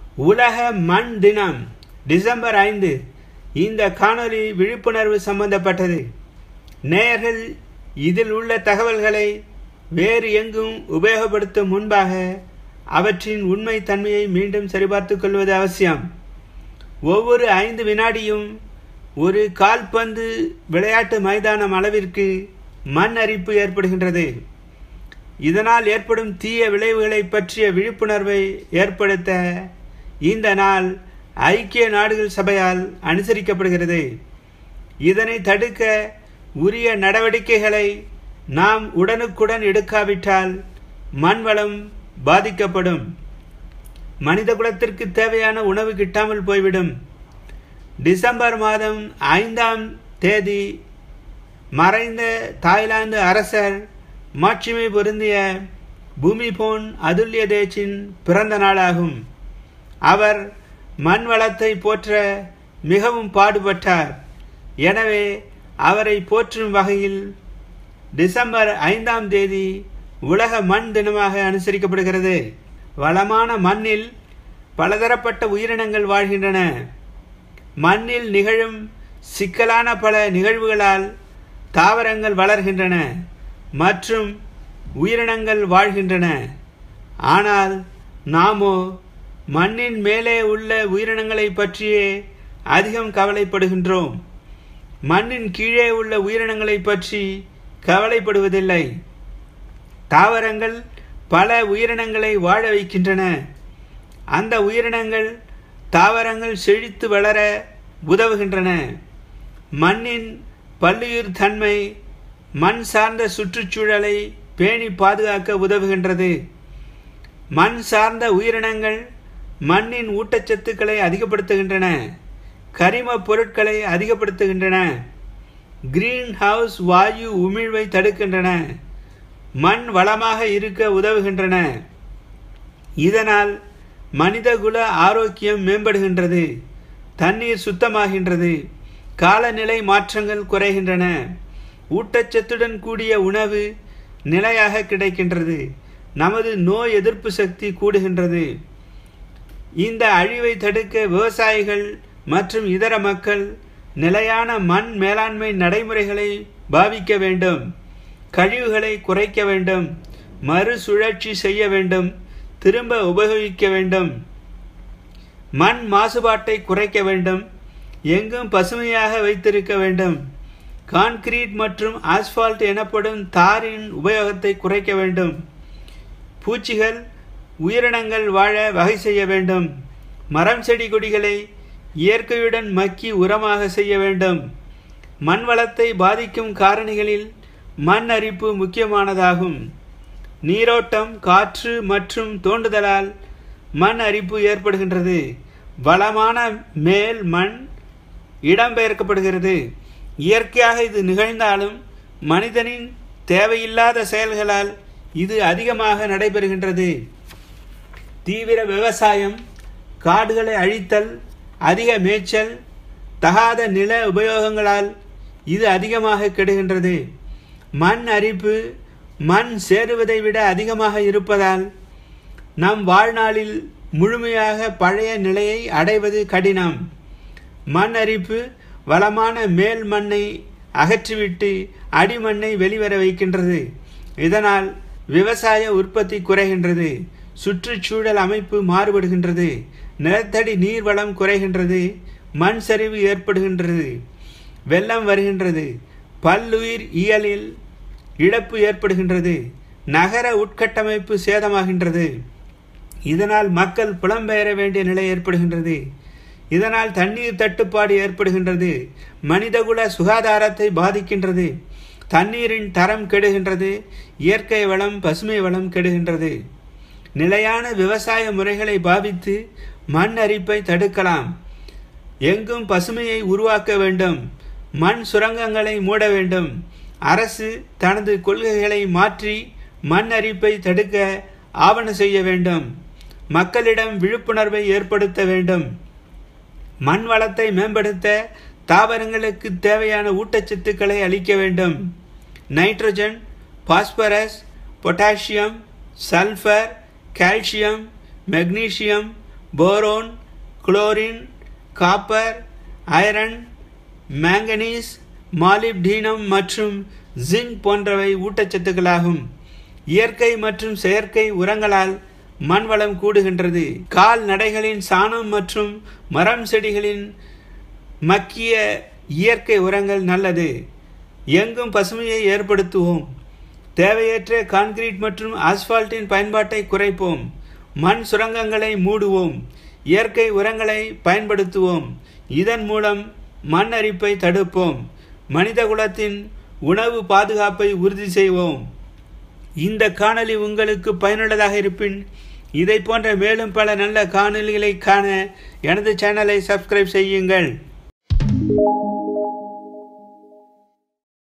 உலக மண் தினம் டிசம்பர் ஐந்து இந்த காணொளி விழிப்புணர்வு சம்பந்தப்பட்டது நேயர்கள் இதில் உள்ள தகவல்களை வேறு எங்கும் உபயோகப்படுத்தும் முன்பாக அவற்றின் உண்மை தன்மையை மீண்டும் சரிபார்த்துக் கொள்வது அவசியம் ஒவ்வொரு ஐந்து வினாடியும் ஒரு கால்பந்து விளையாட்டு மைதானம் அளவிற்கு மண் அரிப்பு ஏற்படுகின்றது இதனால் ஏற்படும் தீய விளைவுகளை பற்றிய விழிப்புணர்வை ஏற்படுத்த இந்த நாள் ஐக்கிய நாடுகள் சபையால் அனுசரிக்கப்படுகிறது இதனை தடுக்க உரிய நடவடிக்கைகளை நாம் உடனுக்குடன் எடுக்காவிட்டால் மண் வளம் பாதிக்கப்படும் மனித குலத்திற்கு தேவையான உணவு கிட்டாமல் போய்விடும் டிசம்பர் மாதம் ஐந்தாம் தேதி மறைந்த தாய்லாந்து அரசர் மாட்சிமை பொருந்திய பூமிபோன் அதுல்ய தேச்சின் பிறந்த நாளாகும் அவர் மண் வளத்தை போற்ற மிகவும் பாடுபட்டார் எனவே அவரை போற்றும் வகையில் டிசம்பர் ஐந்தாம் தேதி உலக மண் தினமாக அனுசரிக்கப்படுகிறது வளமான மண்ணில் பலதரப்பட்ட உயிரினங்கள் வாழ்கின்றன மண்ணில் நிகழும் சிக்கலான பல நிகழ்வுகளால் தாவரங்கள் வளர்கின்றன மற்றும் உயிரினங்கள் வாழ்கின்றன ஆனால் நாமோ மண்ணின் மேலே உள்ள உயிரினங்களை பற்றியே அதிகம் கவலைப்படுகின்றோம் மண்ணின் கீழே உள்ள உயிரினங்களை பற்றி கவலைப்படுவதில்லை தாவரங்கள் பல உயிரினங்களை வாழ வைக்கின்றன அந்த உயிரினங்கள் தாவரங்கள் செழித்து வளர உதவுகின்றன மண்ணின் பல்லுயிர் தன்மை மண் சார்ந்த சுற்றுச்சூழலை பேணி பாதுகாக்க உதவுகின்றது மண் சார்ந்த உயிரினங்கள் மண்ணின் ஊட்டச்சத்துக்களை அதிகப்படுத்துகின்றன கரிம பொருட்களை அதிகப்படுத்துகின்றன கிரீன் ஹவுஸ் வாயு உமிழ்வை தடுக்கின்றன மண் வளமாக இருக்க உதவுகின்றன இதனால் மனிதகுல ஆரோக்கியம் மேம்படுகின்றது தண்ணீர் சுத்தமாகின்றது காலநிலை மாற்றங்கள் குறைகின்றன ஊட்டச்சத்துடன் கூடிய உணவு நிலையாக கிடைக்கின்றது நமது நோய் எதிர்ப்பு சக்தி கூடுகின்றது இந்த அழிவை தடுக்க விவசாயிகள் மற்றும் இதர மக்கள் நிலையான மண் மேலாண்மை நடைமுறைகளை பாவிக்க வேண்டும் கழிவுகளை குறைக்க வேண்டும் மறுசுழற்சி செய்ய வேண்டும் திரும்ப உபயோகிக்க வேண்டும் மண் மாசுபாட்டை குறைக்க வேண்டும் எங்கும் பசுமையாக வைத்திருக்க வேண்டும் கான்கிரீட் மற்றும் ஆஸ்பால்ட் எனப்படும் தாரின் உபயோகத்தை குறைக்க வேண்டும் பூச்சிகள் உயிரினங்கள் வாழ வகை செய்ய வேண்டும் மரம் செடி கொடிகளை இயற்கையுடன் மக்கி உரமாக செய்ய வேண்டும் மண் வளத்தை பாதிக்கும் காரணிகளில் மண் அரிப்பு முக்கியமானதாகும் நீரோட்டம் காற்று மற்றும் தோண்டுதலால் மண் அரிப்பு ஏற்படுகின்றது வளமான மேல் மண் இடம்பெயர்க்கப்படுகிறது இயற்கையாக இது நிகழ்ந்தாலும் மனிதனின் தேவையில்லாத செயல்களால் இது அதிகமாக நடைபெறுகின்றது தீவிர விவசாயம் காடுகளை அழித்தல் அதிக மேய்ச்சல் தகாத நில உபயோகங்களால் இது அதிகமாக கெடுகின்றது மண் அரிப்பு மண் சேருவதை விட அதிகமாக இருப்பதால் நம் வாழ்நாளில் முழுமையாக பழைய நிலையை அடைவது கடினம் மண் அரிப்பு வளமான மேல் மண்ணை அகற்றிவிட்டு அடிமண்ணை வெளிவர வைக்கின்றது இதனால் விவசாய உற்பத்தி குறைகின்றது சுற்றுச்சூழல் அமைப்பு மாறுபடுகின்றது நிலத்தடி நீர்வளம் குறைகின்றது மண் சரிவு ஏற்படுகின்றது வெள்ளம் வருகின்றது பல்லுயிர் இயலில் இழப்பு ஏற்படுகின்றது நகர உட்கட்டமைப்பு சேதமாகின்றது இதனால் மக்கள் புலம்பெயர வேண்டிய நிலை ஏற்படுகின்றது இதனால் தண்ணீர் தட்டுப்பாடு ஏற்படுகின்றது மனிதகுல சுகாதாரத்தை பாதிக்கின்றது தண்ணீரின் தரம் கெடுகின்றது இயற்கை வளம் பசுமை வளம் கெடுகின்றது நிலையான விவசாய முறைகளை பாவித்து மண் அரிப்பை தடுக்கலாம் எங்கும் பசுமையை உருவாக்க வேண்டும் மண் சுரங்கங்களை மூட வேண்டும் அரசு தனது கொள்கைகளை மாற்றி மண் அரிப்பை தடுக்க ஆவண செய்ய வேண்டும் மக்களிடம் விழிப்புணர்வை ஏற்படுத்த வேண்டும் மண் வளத்தை மேம்படுத்த தாவரங்களுக்கு தேவையான ஊட்டச்சத்துக்களை அளிக்க வேண்டும் nitrogen phosphorus potassium sulphur calcium magnesium boron chlorine copper iron manganese molybdenum மற்றும் ஜிங்க் போன்றவை ஊட்டச்சத்துக்களாகும் இயற்கை மற்றும் செயற்கை உரங்களால் மண் வளம் கூடுகின்றது கால்நடைகளின் சாணம் மற்றும் மரம் செடிகளின் மக்கிய இயற்கை உரங்கள் நல்லது எங்கும் பசுமையை ஏற்படுத்துவோம் தேவையற்ற கான்கிரீட் மற்றும் ஆஸ்பால்ட்டின் பயன்பாட்டை குறைப்போம் மண் சுரங்கங்களை மூடுவோம் இயற்கை உரங்களை பயன்படுத்துவோம் இதன் மூலம் மண் அரிப்பை தடுப்போம் மனிதகுலத்தின் உணவு பாதுகாப்பை உறுதி செய்வோம் இந்த காணொளி உங்களுக்கு பயனுள்ளதாக இருப்பின் இதை போன்ற மேலும் பல நல்ல காணொளிகளை காண எனது சேனலை சப்ஸ்கிரைப் செய்யுங்கள்